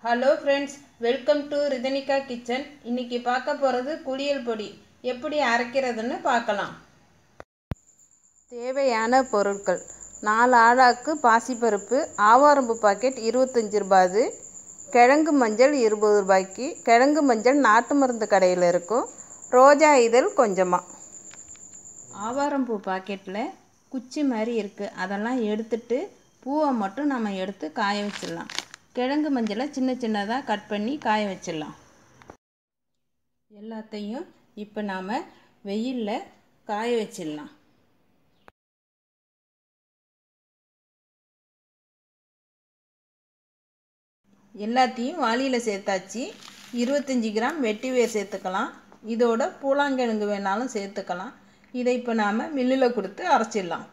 hello friends welcome to Rithanika kitchen இன்னைக்கு பார்க்க போகிறது குளியல் பொடி எப்படி அரைக்கிறதுன்னு பார்க்கலாம் தேவையான பொருட்கள் நாலு ஆழாக்கு பாசிப்பருப்பு ஆவாரம்பு பாக்கெட் இருபத்தஞ்சி ரூபாது கிழங்கு மஞ்சள் இருபது ரூபாய்க்கு கிழங்கு மஞ்சள் நாட்டு மருந்து கடையில் இருக்கும் ரோஜா இதழ் கொஞ்சமாக ஆவாரம்பூ பாக்கெட்டில் குச்சி மாதிரி இருக்குது அதெல்லாம் எடுத்துட்டு பூவை மட்டும் நம்ம எடுத்து காய வச்சிடலாம் கிழங்கு மஞ்சளை சின்ன சின்னதாக கட் பண்ணி காய வச்சிடலாம் எல்லாத்தையும் இப்போ நாம் வெயிலில் காய வச்சிடலாம் எல்லாத்தையும் வாளியில் சேர்த்தாச்சு இருபத்தஞ்சி கிராம் வெட்டி வேர் சேர்த்துக்கலாம் இதோட பூலாங்கிழங்கு வேணாலும் சேர்த்துக்கலாம் இதை இப்போ நாம் மில்லில் கொடுத்து அரைச்சிடலாம்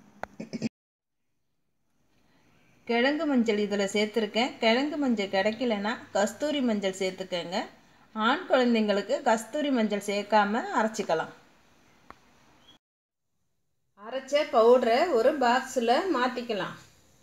கிழங்கு மஞ்சள் இதில் சேர்த்துருக்கேன் கிழங்கு மஞ்சள் கிடைக்கலனா கஸ்தூரி மஞ்சள் சேர்த்துக்கங்க ஆண் குழந்தைங்களுக்கு கஸ்தூரி மஞ்சள் சேர்க்காம அரைச்சிக்கலாம் அரைச்ச பவுடரை ஒரு பாக்ஸில் மாற்றிக்கலாம்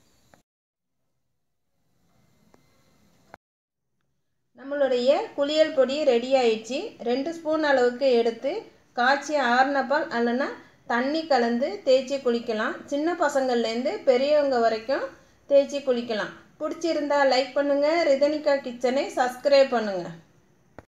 நம்மளுடைய குளியல் பொடி ரெடி ஆயிடுச்சு ரெண்டு ஸ்பூன் அளவுக்கு எடுத்து காய்ச்சி ஆறுனப்பால் அல்லனா தண்ணி கலந்து தேய்ச்சி குளிக்கலாம் சின்ன பசங்கள்லேருந்து பெரியவங்க வரைக்கும் தேய்ச்சி குளிக்கலாம் பிடிச்சிருந்தா லைக் பண்ணுங்கள் ரிதனிகா கிச்சனை சப்ஸ்கிரைப் பண்ணுங்கள்